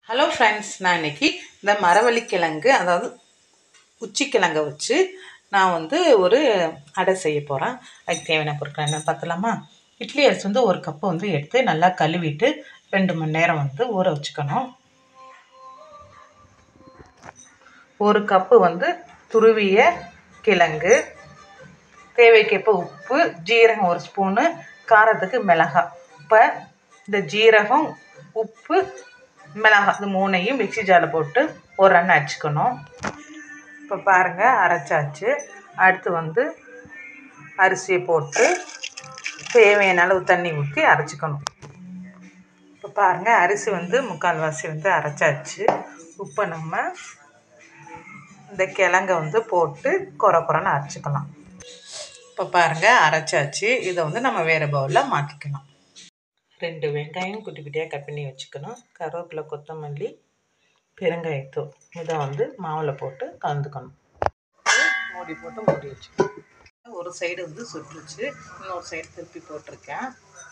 hello friends நான் இன்னைக்கு இந்த மரவள்ளி கிழங்கு அதாவது உச்சிக்கிழங்கை வச்சு நான் வந்து ஒரு அடை செய்ய போகிறேன் அதுக்கு தேவையான பொருட்கள் என்ன பார்க்கலாமா இட்லி அரிசி வந்து ஒரு கப்பு வந்து எடுத்து நல்லா கழுவிட்டு ரெண்டு மணி நேரம் வந்து ஊற வச்சுக்கணும் ஒரு கப்பு வந்து துருவிய கிழங்கு தேவைக்கேற்ப உப்பு ஜீரகம் ஒரு ஸ்பூனு காரத்துக்கு மிளகாய் இப்போ இந்த ஜீரகம் உப்பு மிளகாய் இது மூணையும் மிக்ஸி ஜாரில் போட்டு ஒரு ரன் அடிச்சுக்கணும் இப்போ பாருங்கள் அரைச்சாச்சு அடுத்து வந்து அரிசியை போட்டு தேவையான அளவு தண்ணி ஊற்றி அரைச்சிக்கணும் இப்போ பாருங்கள் அரிசி வந்து முக்கால்வாசி வந்து அரைச்சாச்சு உப்பை நம்ம இந்த கிழங்க வந்து போட்டு குறை குறைன்னு அரைச்சிக்கலாம் இப்போ பாருங்கள் அரைச்சாச்சு இதை வந்து நம்ம வேறு பவுலில் மாற்றிக்கலாம் ரெண்டு வெங்காயம் குட்டி குட்டியாக கட் பண்ணி வச்சுக்கணும் கருவேப்பிலை கொத்தமல்லி பெருங்காயத்தூள் இதை வந்து மாவில் போட்டு கலந்துக்கணும் மூடி போட்டு மூடி வச்சுக்கணும் ஒரு சைடு வந்து சுட்டுருச்சு இன்னொரு சைடு திருப்பி போட்டிருக்கேன்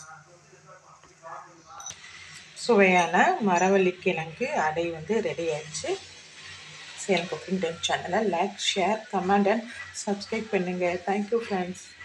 சுவையான மரவள்ளி கிழங்கு அடை வந்து ரெடி ஆயிடுச்சு சேலம் குக்கிங் டென் சேனலை like share comment and subscribe பண்ணுங்கள் தேங்க்யூ ஃப்ரெண்ட்ஸ்